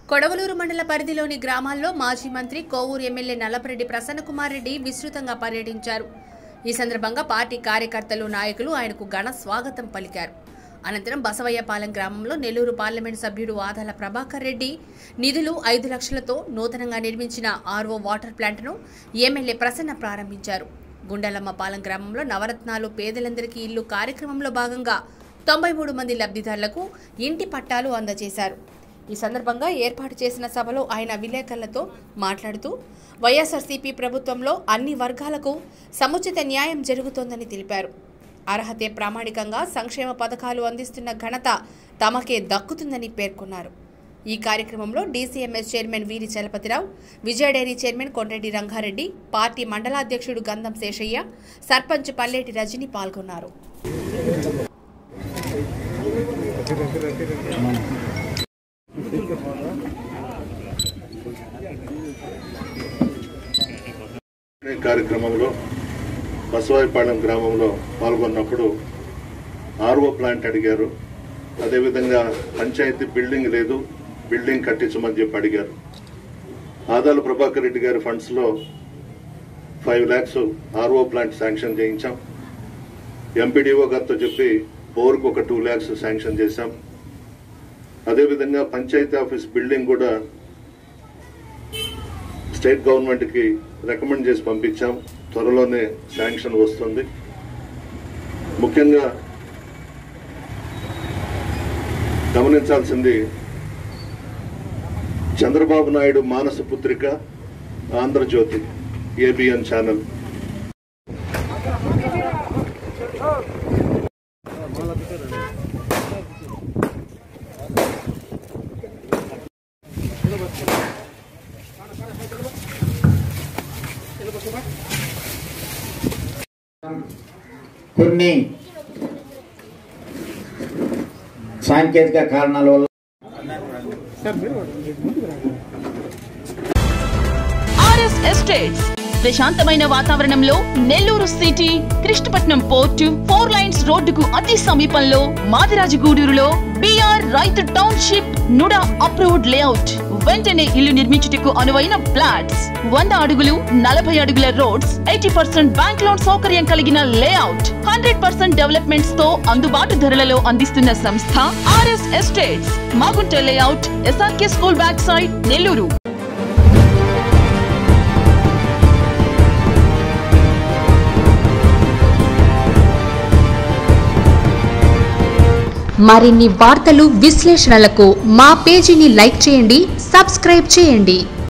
కొడవలూరు మండల పరిధిలోని గ్రామాల్లో మాజీ మంత్రి కోవూరు ఎమ్మెల్యే నల్లపరెడ్డి ప్రసన్నకుమార్ రెడ్డి విస్తృతంగా పర్యటించారు ఈ సందర్భంగా పార్టీ కార్యకర్తలు నాయకులు ఆయనకు ఘన స్వాగతం పలికారు అనంతరం బసవయ్యపాలెం గ్రామంలో నెల్లూరు పార్లమెంటు సభ్యుడు ఆదాల ప్రభాకర్ రెడ్డి నిధులు ఐదు లక్షలతో నూతనంగా నిర్మించిన ఆర్ఓ వాటర్ ప్లాంట్ను ఎమ్మెల్యే ప్రసన్న ప్రారంభించారు గుండెలమ్మపాలెం గ్రామంలో నవరత్నాలు పేదలందరికీ ఇల్లు కార్యక్రమంలో భాగంగా తొంభై మూడు మంది లబ్ధిదారులకు ఇంటి పట్టాలు అందజేశారు ఈ సందర్భంగా ఏర్పాటు చేసిన సభలో ఆయన విలేకరులతో మాట్లాడుతూ వైఎస్ఆర్సీపీ ప్రభుత్వంలో అన్ని వర్గాలకు సముచిత న్యాయం జరుగుతోందని తెలిపారు అర్హతే ప్రామాణికంగా సంక్షేమ పథకాలు అందిస్తున్న ఘనత తమకే దక్కుతుందని పేర్కొన్నారు ఈ కార్యక్రమంలో DCMS chairman Veeri Chalapathirao Vijaya dairy chairman Kondreddy Rangareddy party మండలాధ్యక్షుడు గంధం శేషయ్య సర్పంచ్ పల్లేటి రజని పాల్గొన్నారు ఈ కార్యక్రమంలో బసవాయిపాలెం గ్రామంలో పాల్గొన్నప్పుడు ఆర్ఓ ప్లాంట్ అడిగారు అదేవిధంగా పంచాయతీ బిల్డింగ్ లేదు బిల్డింగ్ కట్టించమని చెప్పి అడిగారు ఆదాల ప్రభాకర్ రెడ్డి గారి ఫండ్స్ లో five lakhs RO plant sanction చేయించాం ఎంపీడీఓ గారితో చెప్పి బోర్కు ఒక టూ ల్యాక్స్ శాంక్షన్ చేశాం అదేవిధంగా పంచాయతీ ఆఫీస్ బిల్డింగ్ కూడా స్టేట్ గవర్నమెంట్ కి రికమెండ్ చేసి పంపించాం త్వరలోనే శాంక్షన్ వస్తుంది ముఖ్యంగా గమనించాల్సింది చంద్రబాబు నాయుడు మానస పుత్రిక ఆంధ్రజ్యోతి ఏబిఎన్ ఛానల్ కొన్ని సాంకేతిక కారణాల వల్ల ఆర్ఎస్ ఎస్టేట్స్ ప్రశాంతమైన వాతావరణంలో Nellore city Krishnapatnam port four lines రోడ్డుకు అతి సమీపంలో మాదిరాజగూడూరులో బిఆర్ రైతు టౌన్షిప్ నుడా అప్రూవ్డ్ లేఅవుట్ వెంటనే ఇల్లు నిర్మించుటకు అనువైన ప్లాట్స్ వంద అడుగులు నలభై అడుగుల roads eighty percent bank loan సౌకర్యం కలిగిన లేఅవుట్ హండ్రెడ్ పర్సెంట్ డెవలప్మెంట్స్ తో అందుబాటు ధరలలో అందిస్తున్న సంస్థ RS estates Magunta layout SRK school back side Nellore మరిన్ని వార్తలు విశ్లేషణలకు మా పేజీని లైక్ చేయండి సబ్స్క్రైబ్ చేయండి